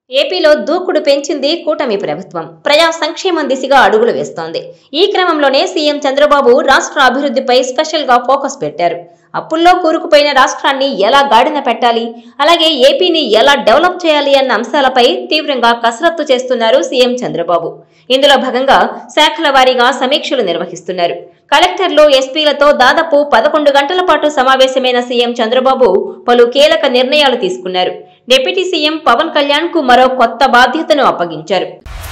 ఏపీలో దూకుడు పెంచింది కూటమి ప్రభుత్వం ప్రజా సంక్షేమం దిశగా అడుగులు వేస్తోంది ఈ క్రమంలోనే సీఎం చంద్రబాబు రాష్ట్ర అభివృద్ధిపై స్పెషల్ గా ఫోకస్ పెట్టారు అప్పుల్లో కూరుకుపోయిన రాష్ట్రాన్ని ఎలా గాడిన పెట్టాలి అలాగే ఏపీని ఎలా డెవలప్ చేయాలి అన్న అంశాలపై తీవ్రంగా కసరత్తు చేస్తున్నారు సీఎం చంద్రబాబు ఇందులో భాగంగా శాఖల వారీగా సమీక్షలు నిర్వహిస్తున్నారు కలెక్టర్లు ఎస్పీలతో దాదాపు పదకొండు గంటల పాటు సమావేశమైన సీఎం చంద్రబాబు పలు కీలక నిర్ణయాలు తీసుకున్నారు డిప్యూటీ సీఎం పవన్ కళ్యాణ్ కు మరో కొత్త బాధ్యతను అప్పగించారు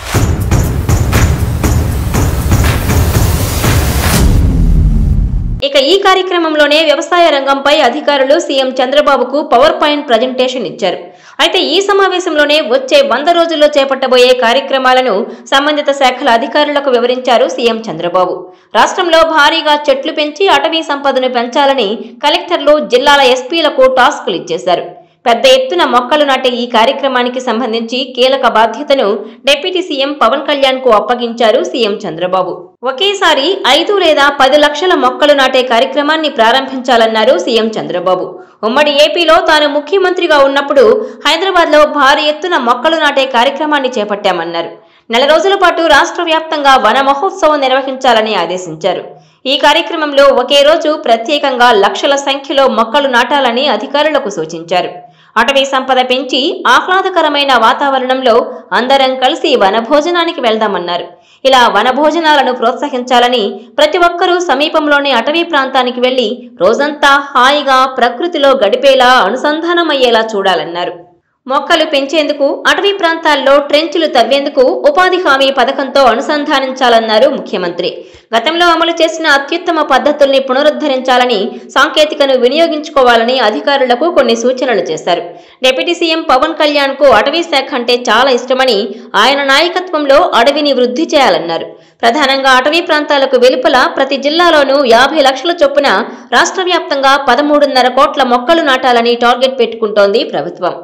ఇక ఈ కార్యక్రమంలోనే వ్యవసాయ రంగంపై అధికారులు సీఎం చంద్రబాబుకు పవర్ పాయింట్ ప్రజెంటేషన్ ఇచ్చారు అయితే ఈ సమావేశంలోనే వచ్చే వంద రోజుల్లో చేపట్టబోయే కార్యక్రమాలను సంబంధిత శాఖల అధికారులకు వివరించారు సీఎం చంద్రబాబు రాష్ట్రంలో భారీగా చెట్లు పెంచి అటవీ సంపదను పెంచాలని కలెక్టర్లు జిల్లాల ఎస్పీలకు టాస్కులు ఇచ్చేశారు పెద్ద ఎత్తున మొక్కలు నాటే ఈ కార్యక్రమానికి సంబంధించి కీలక బాధ్యతను డిప్యూటీ సీఎం పవన్ కళ్యాణ్ కు అప్పగించారు సీఎం చంద్రబాబు ఒకేసారి ఐదు లేదా పది లక్షల మొక్కలు నాటే కార్యక్రమాన్ని ప్రారంభించాలన్నారు సీఎం చంద్రబాబు ఉమ్మడి ఏపీలో తాను ముఖ్యమంత్రిగా ఉన్నప్పుడు హైదరాబాద్ లో భారీ ఎత్తున మొక్కలు నాటే కార్యక్రమాన్ని చేపట్టామన్నారు నెల రోజుల పాటు రాష్ట్ర వ్యాప్తంగా వన మహోత్సవం నిర్వహించాలని ఆదేశించారు ఈ కార్యక్రమంలో ఒకే రోజు ప్రత్యేకంగా లక్షల సంఖ్యలో మొక్కలు నాటాలని అధికారులకు సూచించారు అటవీ సంపద పెంచి ఆహ్లాదకరమైన వాతావరణంలో అందరం కలిసి వనభోజనానికి వెళ్దామన్నారు ఇలా వనభోజనాలను ప్రోత్సహించాలని ప్రతి ఒక్కరూ సమీపంలోని అటవీ ప్రాంతానికి వెళ్లి రోజంతా హాయిగా ప్రకృతిలో గడిపేలా అనుసంధానమయ్యేలా చూడాలన్నారు మొక్కలు పెంచేందుకు అటవీ ప్రాంతాల్లో ట్రెంచులు తవ్వేందుకు ఉపాధి హామీ పథకంతో అనుసంధానించాలన్నారు ముఖ్యమంత్రి గతంలో అమలు చేసిన అత్యుత్తమ పద్ధతుల్ని పునరుద్ధరించాలని సాంకేతికను వినియోగించుకోవాలని అధికారులకు కొన్ని సూచనలు చేశారు డిప్యూటీ సీఎం పవన్ కళ్యాణ్ కు అటవీ శాఖ అంటే చాలా ఇష్టమని ఆయన నాయకత్వంలో అడవిని వృద్ధి చేయాలన్నారు ప్రధానంగా అటవీ ప్రాంతాలకు వెలుపల ప్రతి జిల్లాలోనూ యాభై లక్షల చొప్పున రాష్ట్ర వ్యాప్తంగా పదమూడున్నర కోట్ల మొక్కలు నాటాలని టార్గెట్ పెట్టుకుంటోంది ప్రభుత్వం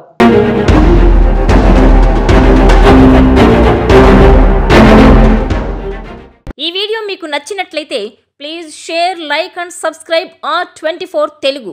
ఈ వీడియో మీకు నచ్చినట్లయితే please share like and subscribe R twenty Telugu